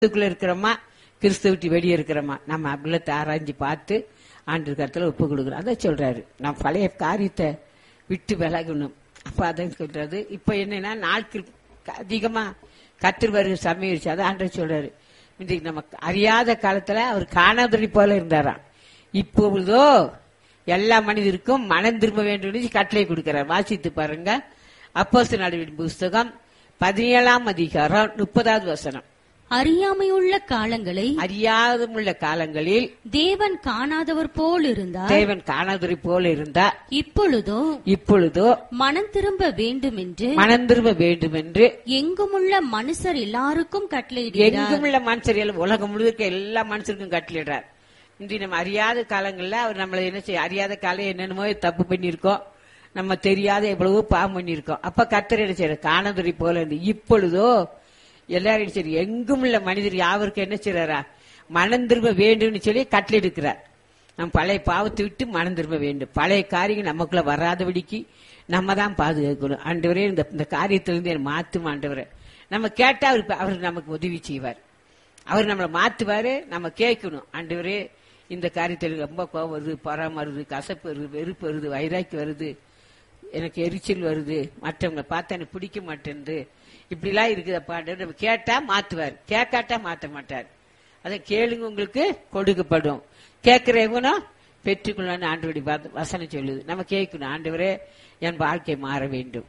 கிறிஸ்துக்குள்ள இருக்கிறோமா கிறிஸ்து விட்டு வெளியே இருக்கிறோமா நம்ம அபிலத்தை ஆராய்ஞ்சு பார்த்து ஆண்டு கருத்துல ஒப்பு கொடுக்குறோம் அதான் சொல்றாரு நான் பழைய காரியத்தை விட்டு விலகணும் அப்ப அதான் சொல்றாரு இப்ப என்னன்னா நாட்கள் அதிகமா கத்திர வருகிற சமையல் அதான் ஆண்டவர் சொல்றாரு இன்றைக்கு நம்ம அறியாத காலத்துல அவர் காணாதறி போல இருந்தாராம் இப்பொழுதோ எல்லா மனிதருக்கும் மனம் திரும்ப வேண்டும் என்று கட்டளை கொடுக்கிறார் வாசித்து பாருங்க அப்போஸ்தலர் நடவடிக்கை புஸ்தகம் பதினேழாம் அதிகாரம் முப்பதாவது வசனம் அறியாமையுள்ள காலங்களை அறியாதமுள்ள காலங்களில் தேவன் காணாதவர் போல் இருந்தார் தேவன் காணாதரை போல இருந்தா இப்பொழுதோ இப்பொழுதோ மனம் திரும்ப வேண்டும் என்று மனம் திரும்ப வேண்டும் என்று எங்குமுள்ள மனுஷர் எல்லாருக்கும் கட்டளையிடுகிறார் எங்குமுள்ள மனுஷர் எல்லாம் உலகம் முழுக்க எல்லா மனுஷருக்கும் கட்டளிடுறார் இன்றி நம்ம அறியாத காலங்கள்ல அவர் நம்மளை என்ன செய்ய அறியாத காலம் என்னென்னமோ தப்பு பண்ணியிருக்கோம் நம்ம தெரியாத எவ்வளவோ பாவம் பண்ணியிருக்கோம் அப்ப கத்தர் என்ன செய்யற காணதுரை போல இருந்து இப்பொழுதோ எல்லாரும் என்ன செய்யற எங்கும் உள்ள மனிதர் யாவருக்கும் என்ன செய்யறாரா மனம் திரும்ப வேண்டும்னு சொல்லி கட்டளிடுக்கிறார் நம் பழைய பாவத்தை விட்டு மனம் திரும்ப வேண்டும் பழைய காரியங்கள் நமக்குள்ள வராதபடிக்கு நம்ம தான் பாதுகாக்கணும் ஆண்டவரே இந்த இந்த காரியத்திலிருந்து என்னை மாத்தும் ஆண்டவரே நம்ம கேட்டா அவர் அவர் நமக்கு உதவி செய்வார் அவர் நம்மளை மாத்துவாரு நம்ம கேட்கணும் ஆண்டவரே இந்த காரியத்தில் ரொம்ப கோவம் வருது பொறாம வருது கசப்பு வருது வெறுப்பு வருது வைராக்கி வருது எனக்கு எரிச்சல் வருது மற்றவங்களை பார்த்தா எனக்கு பிடிக்க மாட்டேன்து இப்படிலாம் இருக்குதப்பா ஆண்டவர் நம்ம கேட்டா மாத்துவார் கேட்காட்டா மாத்த மாட்டார் அதை கேளுங்க உங்களுக்கு கொடுக்கப்படும் கேட்கிறவனும் பெற்றுக்கொள்ளணும் ஆண்டவருடைய வ- வசனம் சொல்லுது நம்ம கேட்கணும் ஆண்டவரே என் வாழ்க்கை மாற வேண்டும்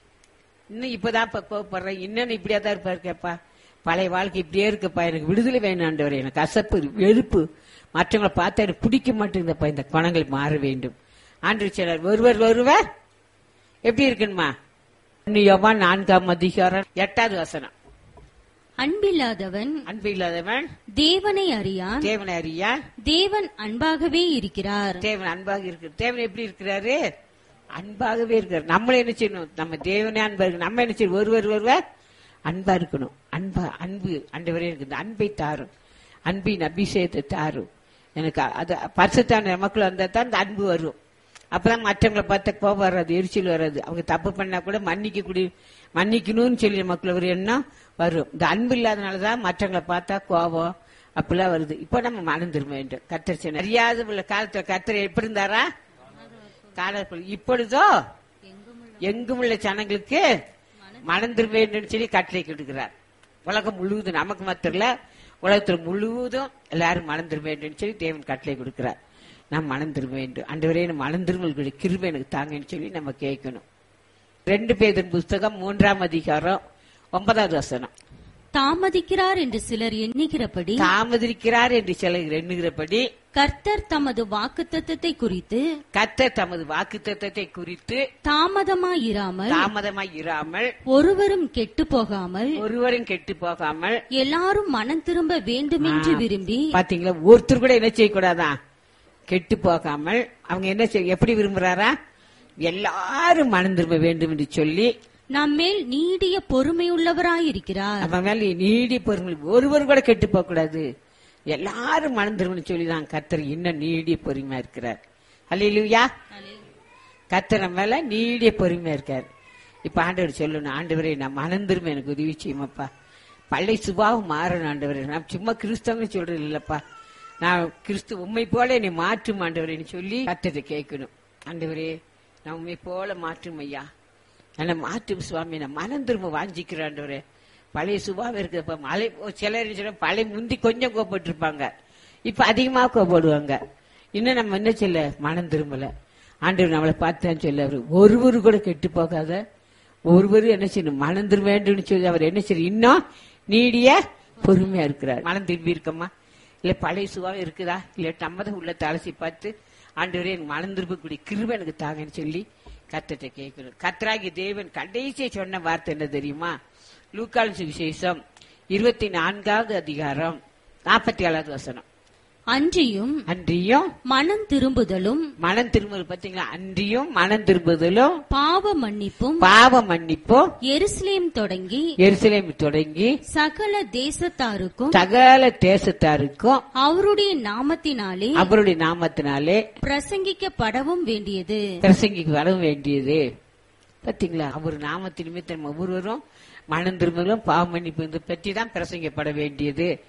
இன்னும் இப்பதான் இப்ப கோவப்படுறேன் இன்னும் இப்படியா தான் இருப்பாரு கேப்பா பழைய வாழ்க்கை இப்படியே இருக்குப்பா எனக்கு விடுதலை வேணும் ஆண்டவரே எனக்கு கசப்பு வெறுப்பு மற்றவங்களை பார்த்தா எனக்கு பிடிக்க மாட்டேங்குதப்பா இந்த குணங்கள் மாற வேண்டும் ஆண்டு சிலர் ஒருவர் ஒருவர் எப்படி இருக்குன்னுமா யோவான் நான்காம் அதிகாரம் எட்டாவது வசனம் அன்பில்லாதவன் அன்பு இல்லாதவன் தேவனை அறியான் தேவனை அறியா தேவன் அன்பாகவே இருக்கிறார் தேவன் அன்பாக இருக்கு தேவன் எப்படி இருக்கிறாரு அன்பாகவே இருக்கிறார் நம்மள என்ன செய்யணும் நம்ம தேவனே அன்பா இருக்கு நம்ம என்ன செய்யணும் ஒருவர் ஒருவர் அன்பா இருக்கணும் அன்பா அன்பு அண்டவரே இருக்கு இந்த அன்பை தாரும் அன்பின் அபிஷேகத்தை தாரும் எனக்கு அது பரிசுத்தான நமக்குள்ள வந்தா தான் இந்த அன்பு வரும் அப்பதான் மற்றவங்களை பார்த்த கோபம் வராது எரிச்சல் வராது அவங்க தப்பு பண்ணா கூட மன்னிக்க கூடிய மன்னிக்கணும்னு சொல்லி நமக்குள்ள ஒரு எண்ணம் வரும் இந்த அன்பு இல்லாதனாலதான் மற்றவங்களை பார்த்தா கோபம் அப்படிலாம் வருது இப்போ நம்ம மனம் திரும்ப வேண்டும் கத்தர் சொன்ன அறியாத உள்ள காலத்துல கத்தர் எப்படி இருந்தாரா காலத்தில் இப்பொழுதோ எங்கும் உள்ள ஜனங்களுக்கு மனம் திரும்ப வேண்டும் சொல்லி கட்டளை கொடுக்கிறார் உலகம் முழுவதும் நமக்கு மாத்திரம் இல்ல உலகத்தில் முழுவதும் எல்லாரும் மனம் திரும்ப வேண்டும் சொல்லி தேவன் கட்டளை கொடுக்கிறார் நாம் மனம் திரும்ப வேண்டும் அன்றுவரே மனம் திரும்பல் கிருபை எனக்கு தாங்கன்னு சொல்லி நம்ம கேட்கணும் ரெண்டு பேரின் புஸ்தகம் மூன்றாம் அதிகாரம் ஒன்பதாவது வசனம் தாமதிக்கிறார் என்று சிலர் எண்ணுகிறபடி தாமதிக்கிறார் என்று சிலர் எண்ணுகிறபடி கர்த்தர் தமது வாக்குத்தத்தத்தை குறித்து கர்த்தர் தமது வாக்குத்தத்தத்தை குறித்து தாமதமாயிராமல் தாமதமாய் இராமல் ஒருவரும் கெட்டு போகாமல் ஒருவரும் கெட்டு போகாமல் எல்லாரும் மனம் திரும்ப வேண்டுமென்று விரும்பி பாத்தீங்களா ஒருத்தர் கூட என்ன செய்யக்கூடாதான் கெட்டு போகாமல் அவங்க என்ன செய்ய எப்படி விரும்புறாரா எல்லாரும் மனம் திரும்ப வேண்டும் என்று சொல்லி நம்மேல் நீடிய பொறுமையுள்ளவராயிருக்கிறார் நம்ம மேல நீடி பொறுமை ஒருவர் கூட கெட்டு போக கூடாது எல்லாரும் மனம் திரும்பணும் சொல்லி தான் கர்த்தர் இன்னும் நீடிய பொறுமையா இருக்கிறார் அல்லையா கர்த்தர் நம்ம மேல நீடிய பொறுமையா இருக்கார் இப்ப ஆண்டவர் சொல்லணும் ஆண்டவரே நான் மனம் திரும்ப எனக்கு உதவி செய்யுமாப்பா பழைய சுபாவம் மாறணும் ஆண்டவரே நான் சும்மா கிறிஸ்தவன்னு சொல்றது இல்லப்பா நான் கிறிஸ்து உண்மை போல என்னை மாற்றும் ஆண்டவரேன்னு சொல்லி கர்த்தரை கேட்கணும் ஆண்டவரே நான் உண்மை போல மாற்றும் ஐயா என்னை மாற்றும் சுவாமி நான் மனம் திரும்ப வாஞ்சிக்கிறேன் ஆண்டவரே பழைய சுபாவம் இருக்குப்பா மலை சிலர் என்ன சொல்றாங்க, பழைய முந்தி கொஞ்சம் கோபப்பட்டிருப்பாங்க இப்ப அதிகமா கோபப்படுவாங்க இன்னும் நம்ம என்ன சொல்ல மனம் திரும்பல ஆண்டவர் நம்மளை பார்த்தான்னு சொல்ல அவரு ஒருவர் கூட கெட்டு போகாத ஒருவர் என்ன செய்யணும் மனம் திரும்ப வேண்டும்னு சொல்லி அவர் என்ன செய்யணும் இன்னும் நீடிய பொறுமையா இருக்கிறார் மனம் திரும்பி இருக்கமா இல்ல பழைய சுபாவம் இருக்குதா இல்ல நம்ம தான் உள்ள தலசி பார்த்து ஆண்டவரே எனக்கு மனம் திரும்பக்கூடிய கிருபை எனக்கு தாங்கன்னு சொல்லி கத்தத்தை கேட்கணும் கத்ராகி தேவன் கடைசியை சொன்ன வார்த்தை என்ன தெரியுமா லூக்கால் சுவிசேஷம் இருபத்தி நான்காவது அதிகாரம் நாற்பத்தி ஏழாவது வசனம் அன்றியும் அன்றியும் மனம் திரும்புதலும் மனம் திரும்புதல் பாத்தீங்களா அன்றியும் மனம் திரும்புதலும் பாவ மன்னிப்பும் பாவ மன்னிப்பும் எருசலேம் தொடங்கி எருசலேம் தொடங்கி சகல தேசத்தாருக்கும் சகல தேசத்தாருக்கும் அவருடைய நாமத்தினாலே அவருடைய நாமத்தினாலே பிரசங்கிக்கப்படவும் வேண்டியது பிரசங்கிக்கு வர வேண்டியது பாத்தீங்களா அவர் நாமத்தின் நிமித்தம் நம்ம ஒவ்வொருவரும் மனம் திரும்பலும் பாவ மன்னிப்பு இதை பற்றி தான் பிரசங்கப்பட வேண்டியது